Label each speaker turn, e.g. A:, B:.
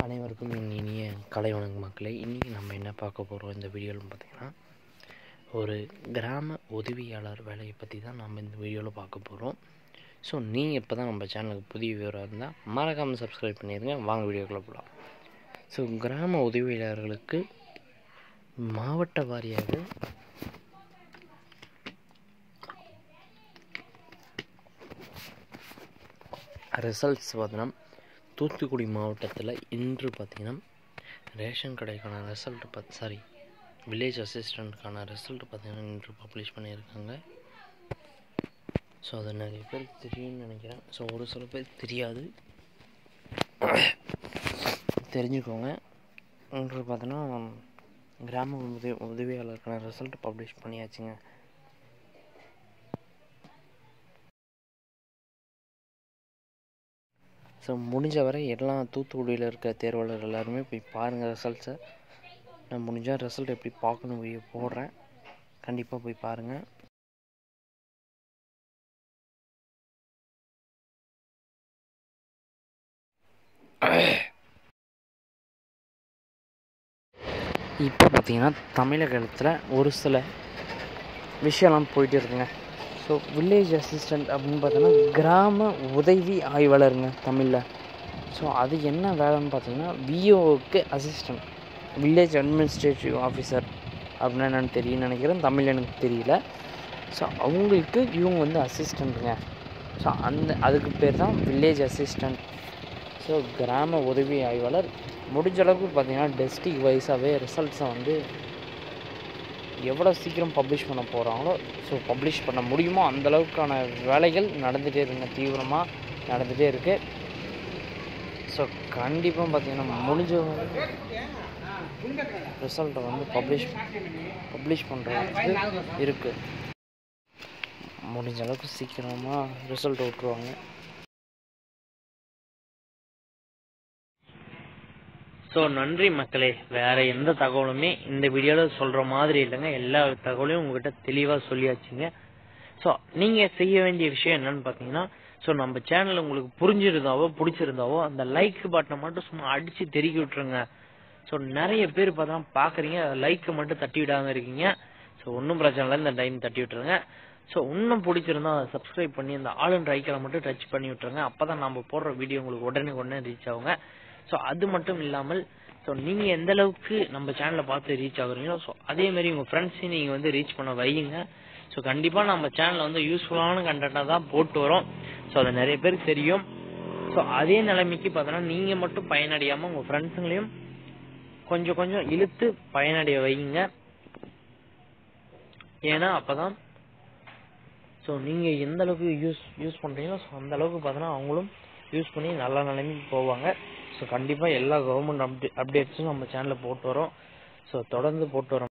A: அனைவருக்கும் என் இனிய கலை வணங்க மக்களே இன்றைக்கி நம்ம என்ன பார்க்க போகிறோம் இந்த வீடியோவில் பார்த்தீங்கன்னா ஒரு கிராம உதவியாளர் வேலையை பற்றி தான் நம்ம இந்த வீடியோவில் பார்க்க போகிறோம் ஸோ நீங்கள் இப்போ தான் நம்ம சேனலுக்கு புதிய விவரம் இருந்தால் மறக்காமல் சப்ஸ்கிரைப் பண்ணிடுங்க வாங்க வீடியோக்குள்ளே போகலாம் ஸோ கிராம உதவியாளர்களுக்கு மாவட்ட வாரியாக ரிசல்ட்ஸ் பார்த்தீங்கன்னா தூத்துக்குடி மாவட்டத்தில் இன்று பார்த்தீங்கன்னா ரேஷன் கடைக்கான ரிசல்ட் பார்த்து சாரி வில்லேஜ் அசிஸ்டண்ட்டுக்கான ரிசல்ட் பார்த்தீங்கன்னா இன்று பப்ளிஷ் பண்ணியிருக்காங்க ஸோ அது நிறைய பேர் தெரியும்னு நினைக்கிறேன் ஸோ ஒரு சில பேர் தெரியாது தெரிஞ்சுக்கோங்க இன்று பார்த்தோன்னா கிராம உதவி உதவியாளருக்கான ரிசல்ட் பப்ளிஷ் பண்ணியாச்சுங்க ஸோ முடிஞ்ச வரை எல்லா தூத்துக்குடியில் இருக்க தேர்வாளர் எல்லாருமே போய் பாருங்கள் ரிசல்ட்ஸை நான் முடிஞ்சால் ரிசல்ட் எப்படி பார்க்கணும் வீடியோ போடுறேன் கண்டிப்பாக போய் பாருங்கள் இப்போ பார்த்தீங்கன்னா தமிழகத்தில் ஒரு சில விஷயம்லாம் போயிட்டு இருக்குங்க ஸோ வில்லேஜ் அசிஸ்டண்ட் அப்படின்னு பார்த்தோன்னா கிராம உதவி ஆய்வாளருங்க தமிழில் ஸோ அது என்ன வேலைன்னு பார்த்தீங்கன்னா விஓக்கு அசிஸ்டண்ட் வில்லேஜ் அட்மினிஸ்ட்ரேட்டிவ் ஆஃபீஸர் அப்படின்னா என்னென்னு தெரியும்னு நினைக்கிறேன் தமிழ் எனக்கு தெரியல ஸோ அவங்களுக்கு இவங்க வந்து அசிஸ்டண்ட்டுங்க ஸோ அந்த அதுக்கு பேர் தான் வில்லேஜ் அசிஸ்டண்ட் ஸோ கிராம உதவி ஆய்வாளர் முடிஞ்ச அளவுக்கு பார்த்தீங்கன்னா டெஸ்டிக் வைஸாகவே ரிசல்ட்ஸை வந்து எவ்வளோ சீக்கிரம் பப்ளிஷ் பண்ண போகிறாங்களோ ஸோ பப்ளிஷ் பண்ண முடியுமோ அந்தளவுக்கான வேலைகள் நடந்துகிட்டே இருக்குங்க தீவிரமாக நடந்துகிட்டே இருக்குது ஸோ கண்டிப்பாக பார்த்தீங்கன்னா முடிஞ்ச ரிசல்ட்டை வந்து பப்ளிஷ் பப்ளிஷ் பண்ணுறதுக்கு இருக்குது முடிஞ்ச அளவுக்கு சீக்கிரமாக ரிசல்ட் விட்ருவாங்க ஸோ நன்றி மக்களே வேற எந்த தகவலுமே இந்த வீடியோவில் சொல்கிற மாதிரி இல்லைங்க எல்லா தகவலையும் உங்ககிட்ட தெளிவாக சொல்லியாச்சுங்க ஸோ நீங்கள் செய்ய வேண்டிய விஷயம் என்னன்னு பார்த்தீங்கன்னா ஸோ நம்ம சேனல் உங்களுக்கு புரிஞ்சிருந்தாவோ பிடிச்சிருந்தாவோ அந்த லைக் பட்டனை மட்டும் சும்மா அடித்து தெருக்கி விட்டுருங்க ஸோ நிறைய பேர் பார்த்தா பார்க்குறீங்க லைக்கை மட்டும் தட்டி விடாமல் இருக்கீங்க ஸோ ஒன்றும் பிரச்சனை இல்லை இந்த டைம் தட்டி விட்டுருங்க ஸோ இன்னும் பிடிச்சிருந்தா அதை சப்ஸ்கிரைப் பண்ணி அந்த ஆல் அண்ட் ஐக்கனை மட்டும் டச் பண்ணி விட்டுருங்க அப்போ தான் நம்ம போடுற வீடியோ உங்களுக்கு உடனே உடனே ரீச் ஆகுங்க ஸோ அது மட்டும் இல்லாமல் ஸோ நீங்கள் எந்த அளவுக்கு நம்ம சேனலை பார்த்து ரீச் ஆகுறீங்களோ ஸோ அதே மாதிரி உங்கள் ஃப்ரெண்ட்ஸையும் நீங்கள் வந்து ரீச் பண்ண வையுங்க ஸோ கண்டிப்பாக நம்ம சேனலில் வந்து யூஸ்ஃபுல்லான கண்டென்ட்டாக தான் போட்டு வரோம் ஸோ அது நிறைய பேருக்கு தெரியும் ஸோ அதே நிலைமைக்கு பார்த்தோன்னா நீங்கள் மட்டும் பயனடையாமல் உங்கள் ஃப்ரெண்ட்ஸுங்களையும் கொஞ்சம் கொஞ்சம் இழுத்து பயனடைய வைங்க ஏன்னா அப்போ தான் ஸோ நீங்கள் எந்த அளவுக்கு யூஸ் யூஸ் பண்ணுறீங்களோ ஸோ அந்த அளவுக்கு பார்த்தோன்னா அவங்களும் யூஸ் பண்ணி நல்ல நிலைமைக்கு போவாங்க ஸோ கண்டிப்பாக எல்லா கவர்மெண்ட் அப்டே அப்டேட்ஸும் நம்ம சேனலில் போட்டு வரோம் ஸோ தொடர்ந்து போட்டு வரோம்